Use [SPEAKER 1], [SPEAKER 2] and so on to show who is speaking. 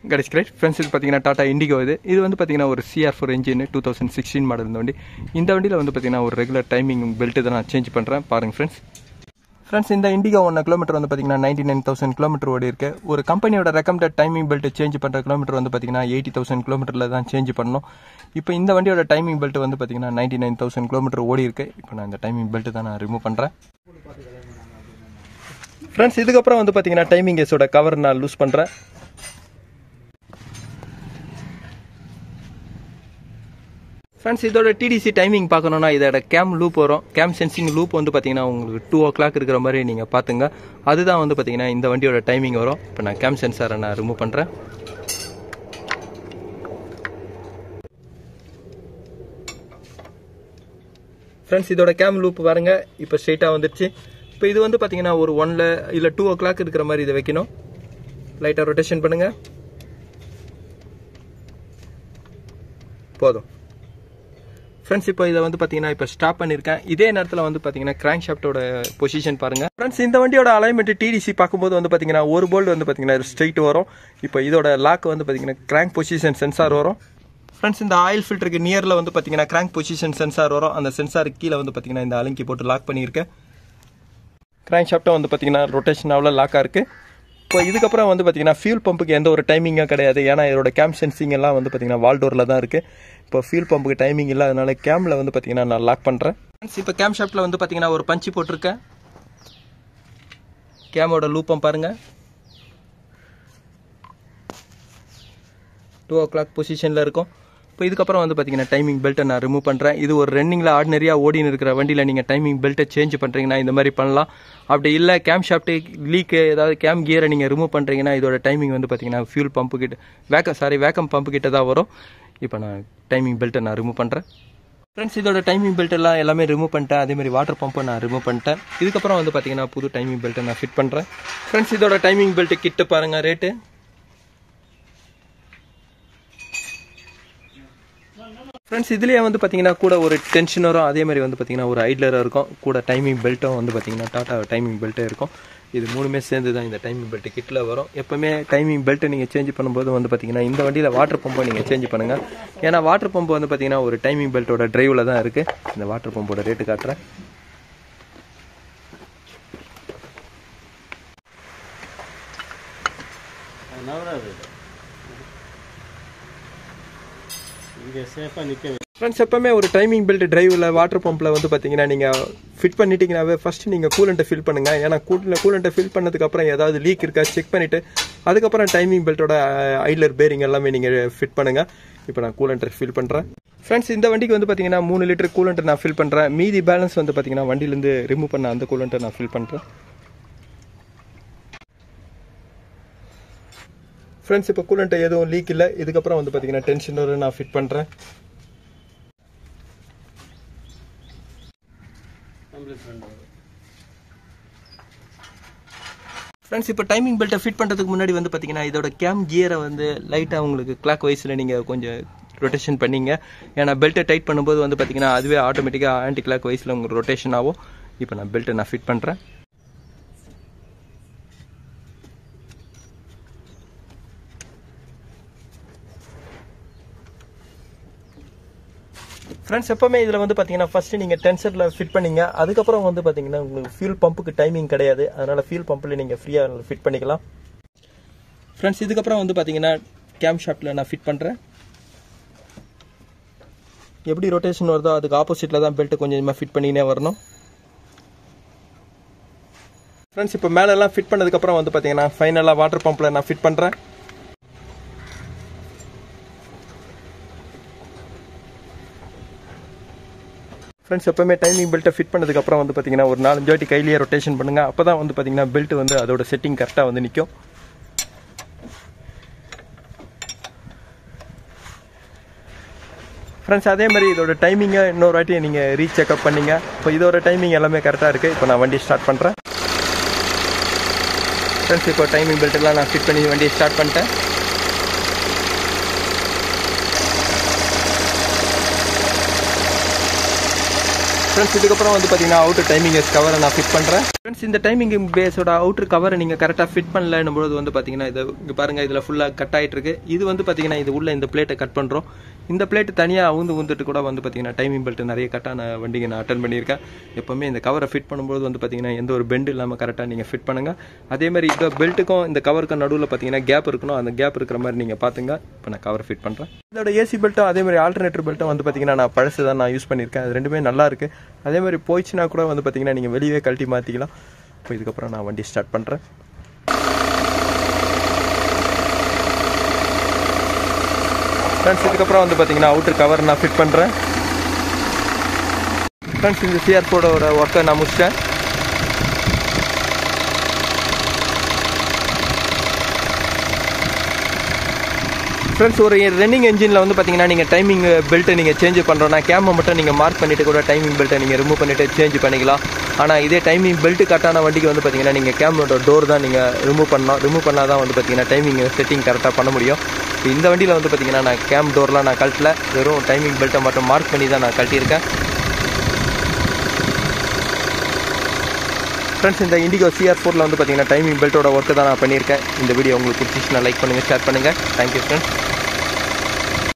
[SPEAKER 1] கடைசி great friends இது பார்த்தீங்கன்னா டாடா இண்டிகோ இது இது வந்து பார்த்தீங்கன்னா ஒரு CR four engine two thousand sixteen model இந்த வண்டி இந்த வண்டியில் வந்து பார்த்தீங்கன்னா ஒரு ரெகுலர் டைமிங் பெல்ட் இதை நான் சேஞ்ச் பண்ணுறேன் பாருங்கள் ஃப்ரெண்ட்ஸ் ஃப்ரெண்ட்ஸ் இந்த இண்டிகோ ஒன்று கிலோமீட்டர் வந்து பார்த்தீங்கன்னா நைன்டி நைன் தௌசண்ட் கிலோமீட்டர் ஓடி இருக்கு ஒரு கம்பெனியோட ரெக்கமெண்டட் டைமிங் பெல்ட் சேஞ்ச் பண்ணுற கிலோமீட்டர் வந்து பார்த்தீங்கன்னா எயிட்டி தௌசண்ட் கிலோமீட்டரில் தான் சேஞ்ச் பண்ணணும் இப்போ இந்த வண்டியோட டைமிங் பெல்ட் வந்து பார்த்தீங்கன்னா நைன்டி நைன் தௌசண்ட் கிலோமீட்டர் ஓடி இருக்கு இப்போ நான் இந்த டைமிங் பெல்ட் தான் நான் ரிமூவ் பண்ணுறேன் ஃப்ரெண்ட்ஸ் இதுக்கப்புறம் வந்து பார்த்தீங்கன்னா டைமிங் கேஸோட கவர் நான் லூஸ் பண்ணுறேன் ஃப்ரெண்ட்ஸ் இதோட டிடிசி டைமிங் பார்க்கணுன்னா இதோட கேம் லூப் வரும் கேம் சென்சிங் லூப் வந்து பார்த்தீங்கன்னா உங்களுக்கு டூ ஓ கிளாக் இருக்கிற மாதிரி நீங்கள் பார்த்துங்க அதுதான் வந்து பார்த்தீங்கன்னா இந்த வண்டியோட டைமிங் வரும் இப்போ நான் கேம் சென்சாரை நான் ரிமூவ் பண்ணுறேன் ஃப்ரெண்ட்ஸ் இதோட கேம் லூப் பாருங்க இப்போ ஸ்ட்ரெயிட்டாக வந்துருச்சு இப்போ இது வந்து பார்த்தீங்கன்னா ஒரு ஒன்ல இல்லை டூ ஓ கிளாக் இருக்கிற மாதிரி இதை வைக்கணும் லைட்டாக ரொட்டேஷன் பண்ணுங்க போதும் ஃப்ரெண்ட்ஸ் இப்போ இதை வந்து பார்த்தீங்கன்னா இப்போ ஸ்டாப் பண்ணியிருக்கேன் இதே நேரத்தில் வந்து பார்த்தீங்கன்னா கிராங்க் ஷாப்டோட பொசிஷன் பாருங்க ஃப்ரெண்ட்ஸ் இந்த வண்டியோட அலைன்மெண்ட் டிடிசி பார்க்கும்போது வந்து பார்த்தீங்கன்னா ஒரு போல்ட் வந்து பார்த்தீங்கன்னா ஸ்ட்ரைட் வரும் இப்போ இதோட லாக் வந்து பார்த்தீங்கன்னா கிராங்க் பொசிஷன் சென்சார் வரும் ஃப்ரெண்ட்ஸ் இந்த ஆயில் ஃபில்டருக்கு நியரில் வந்து பார்த்தீங்கன்னா கிராங்க் பொசிஷன் சென்சார் வரும் அந்த சென்சாருக்கு கீழே வந்து பார்த்தீங்கன்னா இந்த அலங்கி போட்டு லாக் பண்ணியிருக்கேன் கிராங்க் ஷாப்டும் வந்து பார்த்தீங்கன்னா ரொட்டேஷன் ஆகல லாக்காக இருக்குது இப்போ இதுக்கப்புறம் வந்து பார்த்தீங்கன்னா ஃபியூல் பம்புக்கு எந்த ஒரு டைமிங்கும் கிடையாது ஏன்னா இதோட கேம் சென்சிங் எல்லாம் வந்து பார்த்தீங்கன்னா வால்டோரில் தான் இருக்குது இப்போ ஃபியூல் பம்புக்கு டைமிங் இல்லை அதனால கேமில் வந்து பார்த்தீங்கன்னா நான் லாக் பண்ணுறேன் இப்போ கேம் ஷாப்டில் வந்து பார்த்தீங்கன்னா ஒரு பஞ்சு போட்டிருக்கேன் கேமோட லூப்பம் பாருங்கள் டூ ஓ கிளாக் பொசிஷனில் இருக்கும் இப்போ இதுக்கப்புறம் வந்து பார்த்தீங்கன்னா டைமிங் பெல்ட்டை நான் ரிமூவ் பண்ணுறேன் இது ஒரு ரன்னிங்கில் ஆர்டினரியாக ஓடின்னு இருக்கிற வண்டியில் நீங்கள் டைமிங் பெல்ட்டை சேஞ்ச் பண்ணுறீங்கன்னா இந்த மாதிரி பண்ணலாம் அப்படி இல்லை கேம் ஷாஃப்ட்டு லீக்கு ஏதாவது கேம் கியரை நீங்கள் ரிமூவ் பண்ணுறீங்கன்னா இதோட டைமிங் வந்து பார்த்தீங்கன்னா ஃபியூல் பம்பு கிட்ட வேக்கம் சாரி வேக்கம் பம்பு கிட்ட தான் வரும் இப்போ நான் டைமிங் பெல்ட்டை நான் ரிமூவ் பண்ணுறேன் ஃப்ரெண்ட்ஸ் இதோட டைமிங் பெல்ட் எல்லாம் எல்லாமே ரிமூவ் பண்ணிட்டேன் அதே மாதிரி வாட்டர் பம்பை நான் ரிமூவ் பண்ணிட்டேன் இதுக்கப்புறம் வந்து பார்த்தீங்கன்னா புது டைமிங் பெல்ட்டை நான் ஃபிட் பண்ணுறேன் ஃப்ரெண்ட்ஸ் இதோட டைமிங் பெல்ட் கிட்ட பாருங்கள் ரேட்டு ஃப்ரெண்ட்ஸ் இதுலேயே வந்து பார்த்தீங்கன்னா கூட ஒரு டென்ஷன் வரும் அதே மாதிரி வந்து பார்த்தீங்கன்னா ஒரு ஐட்லர் இருக்கும் கூட டைமிங் பெல்ட்டும் வந்து பார்த்தீங்கன்னா டாட்டா டைமிங் பெல்ட்டே இருக்கும் இது மூணுமே சேர்ந்து தான் இந்த டைமிங் பெல்ட் கிட்டில் வரும் எப்போவுமே டைமிங் பெல்ட்டை நீங்கள் சேஞ்ச் பண்ணும்போது வந்து பார்த்தீங்கன்னா இந்த வண்டியில் வாட்டர் பம்பை நீங்கள் சேஞ்ச் பண்ணுங்கள் ஏன்னா வாட்டர் பம்பு வந்து பார்த்தீங்கன்னா ஒரு டைமிங் பெல்ட்டோட டிரைவில் தான் இருக்குது இந்த வாட்டர் பம்போட ரேட்டு காட்டுறேன்
[SPEAKER 2] நவராது இங்கே சேஃபாக நிற்க
[SPEAKER 1] ஃப்ரெண்ட்ஸ் எப்பவுமே ஒரு டைமிங் பெல்ட் டிரைவில் வாட்டர் பம்பில் வந்து பார்த்தீங்கன்னா நீங்கள் ஃபிட் பண்ணிட்டீங்கனாவே ஃபர்ஸ்ட் நீங்கள் கூலண்ட்டை ஃபில் பண்ணுங்க ஏன்னா கூட்டில் கூலண்ட்டை ஃபில் பண்ணதுக்கப்புறம் ஏதாவது லீக் இருக்கா செக் பண்ணிவிட்டு அதுக்கப்புறம் டைமிங் பெல்ட்டோட ஐலர் பேரிங் எல்லாமே நீங்கள் ஃபிட் பண்ணுங்க இப்போ நான் கூலண்ட்டை ஃபில் பண்ணுறேன் ஃப்ரெண்ட்ஸ் இந்த வண்டிக்கு வந்து பார்த்தீங்கன்னா மூணு லிட்டர் கூலண்ட்டை நான் ஃபில் பண்ணுறேன் மீதி பேலன்ஸ் வந்து பார்த்தீங்கன்னா வண்டியிலேருந்து ரிமூவ் பண்ண அந்த கூலண்ட்டை நான் ஃபில் பண்ணுறேன் ஃப்ரெண்ட்ஸ் இப்போ கூலண்ட்டை எதுவும் லீக் இல்லை இதுக்கப்புறம் வந்து பார்த்தீங்கன்னா டென்ஷனோட நான் ஃபிட் பண்ணுறேன்
[SPEAKER 2] கம்ப்ளீட் பண்ணுறது
[SPEAKER 1] ஃப்ரெண்ட்ஸ் இப்போ டைமிங் பெல்ட்டை ஃபிட் பண்ணுறதுக்கு முன்னாடி வந்து பார்த்தீங்கன்னா இதோட கேம் கியரை வந்து லைட்டாக உங்களுக்கு கிளாக் வைஸில் நீங்கள் கொஞ்சம் ரொட்டேஷன் பண்ணீங்க ஏன்னா பெல்ட்டை டைட் பண்ணும்போது வந்து பார்த்தீங்கன்னா அதுவே ஆட்டோமேட்டிக்காக ஆன்டி கிளாக் வைஸில் உங்களுக்கு ரொட்டேஷன் ஆகும் இப்போ நான் பெல்ட்டை நான் ஃபிட் பண்ணுறேன் ஃப்ரெண்ட்ஸ் எப்பவுமே இதில் வந்து பார்த்தீங்கன்னா ஃபஸ்ட்டு நீங்கள் டென்சரில் ஃபிட் பண்ணீங்க அதுக்கப்புறம் வந்து பார்த்தீங்கன்னா உங்களுக்கு ஃபியூல் பம்புக்கு டைமிங் கிடையாது அதனால் ஃபியூல் பம்பில் நீங்கள் ஃப்ரீயாக ஃபிட் பண்ணிக்கலாம் ஃப்ரெண்ட்ஸ் இதுக்கப்புறம் வந்து பார்த்தீங்கன்னா கேம் ஷாப்டில் நான் ஃபிட் பண்ணுறேன் எப்படி ரொட்டேஷன் வருதோ அதுக்கு ஆப்போசிட்டில் தான் பெல்ட் கொஞ்சமாக ஃபிட் பண்ணினே வரணும் ஃப்ரெண்ட்ஸ் இப்போ மேலெல்லாம் ஃபிட் பண்ணதுக்கப்புறம் வந்து பார்த்தீங்கன்னா ஃபைனலாக வாட்டர் பம்பில் நான் ஃபிட் பண்ணுறேன் ஃப்ரெண்ட்ஸ் எப்பவுமே டைமிங் பெல்ட்டை ஃபிட் பண்ணதுக்கப்புறம் வந்து பார்த்தீங்கன்னா ஒரு நாலஞ்சு வாட்டி கையிலேயே ரொட்டேஷன் பண்ணுங்க அப்போ தான் வந்து பார்த்தீங்கன்னா பெல்ட் வந்து அதோட செட்டிங் கரெக்டாக வந்து நிற்கும் ஃப்ரெண்ட்ஸ் அதே மாதிரி இதோட டைமிங்கை இன்னொரு வாட்டி நீங்கள் ரீச் செக்அப் பண்ணீங்க இப்போ இதோட டைமிங் எல்லாமே கரெக்டாக இருக்குது இப்போ நான் வண்டி ஸ்டார்ட் பண்ணுறேன் ஃப்ரெண்ட்ஸ் இப்போ டைமிங் பெல்ட் எல்லாம் நான் ஃபிட் பண்ணி வண்டியை ஸ்டார்ட் பண்ணிட்டேன் ஃப்ரெண்ட்ஸ் இதுக்கப்புறம் வந்து பார்த்தீங்கன்னா அவுட்டர் டைமிங் கவரை நான் ஃபிட் பண்ணுறேன் ஃப்ரெண்ட்ஸ் இந்த டைமிங் பேஸோட அவுட்டர் கவரை நீங்கள் கரெக்டாக ஃபிட் பண்ணலன்னும் பொழுது வந்து பார்த்தீங்கன்னா இது இங்கே பாருங்கள் இதில் ஃபுல்லாக கட் ஆகிட்டு இருக்கு இது வந்து பார்த்தீங்கன்னா இது உள்ள இந்த பிளேட்டை கட் பண்ணுறோம் இந்த பிளேட் தனியாக அவுந்து ஊந்துட்டு கூட வந்து பார்த்தீங்கன்னா டைமிங் பெல்ட் நிறைய கட்டான வண்டிங்க நான் அட்டன் பண்ணியிருக்கேன் எப்போவுமே இந்த கவரை ஃபிட் பண்ணும்போது வந்து பார்த்தீங்கன்னா எந்த ஒரு பெண்ட் இல்லாமல் கரெக்டாக நீங்கள் ஃபிட் பண்ணுங்கள் அதே மாதிரி இந்த பெல்ட்டுக்கும் இந்த கவருக்கும் நடுவில் பார்த்தீங்கன்னா கேப் இருக்கணும் அந்த கேப் இருக்கிற மாதிரி நீங்கள் பார்த்துங்க இப்போ நான் கவர் ஃபிட் பண்ணுறேன் இதோட ஏசி பெல்ட்டும் அதே மாதிரி ஆல்டர்னேட்டர் பெல்ட்டும் வந்து பார்த்தீங்கன்னா நான் பழசு தான் நான் யூஸ் பண்ணியிருக்கேன் அது ரெண்டுமே நல்லா இருக்கு அதே மாதிரி போயிடுச்சுன்னா கூட வந்து பார்த்தீங்கன்னா நீங்கள் வெளியே கழட்டி மாற்றிக்கலாம் இப்போ இதுக்கப்புறம் நான் வண்டி ஸ்டார்ட் பண்ணுறேன் ஃப்ரெண்ட்ஸ் இதுக்கப்புறம் வந்து பார்த்தீங்கன்னா அவுட்டர் கவர் நான் ஃபிட் பண்ணுறேன் ஃப்ரெண்ட்ஸ் இந்த சிஆர் கோடோட ஒர்க்கை நான் முடிச்சிட்டேன் ஃப்ரெண்ட்ஸ் ஒரு ரன்னிங் என்ஜினில் வந்து பார்த்தீங்கன்னா நீங்கள் டைமிங் பெல்ட்டை நீங்கள் சேஞ்ச் பண்ணுறோன்னா கேமை மட்டும் நீங்கள் மார்க் பண்ணிவிட்டு கூட டைமிங் பெல்ட்டை நீங்கள் ரிமூவ் பண்ணிவிட்டு சேஞ்ச் பண்ணிக்கலாம் ஆனால் இதே டைமிங் பெல்ட் கட்டான வண்டிக்கு வந்து பார்த்தீங்கன்னா நீங்கள் கேமோட டோர் தான் நீங்கள் ரிமூவ் பண்ணணும் ரிமூவ் பண்ணால் தான் வந்து பார்த்தீங்கன்னா டைமிங் செட்டிங் கரெக்டாக பண்ண முடியும் இப்போ இந்த வண்டியில் வந்து பார்த்தீங்கன்னா நான் கேம் டோர்லாம் நான் கழட்டல வெறும் டைமிங் பெல்ட்டை மட்டும் மார்க் பண்ணி தான் நான் கழட்டியிருக்கேன் ஃப்ரெண்ட்ஸ் இந்த இண்டிகோ சிஆர் ஃபோரில் வந்து பார்த்தீங்கன்னா டைமிங் பெல்ட்டோட ஒர்க்கு தான் நான் பண்ணியிருக்கேன் இந்த வீடியோ உங்களுக்கு பிடிச்சிச்சுன்னா லைக் பண்ணுங்கள் ஷேர் பண்ணுங்கள் தேங்க்யூ ஃப்ரெண்ட்ஸ்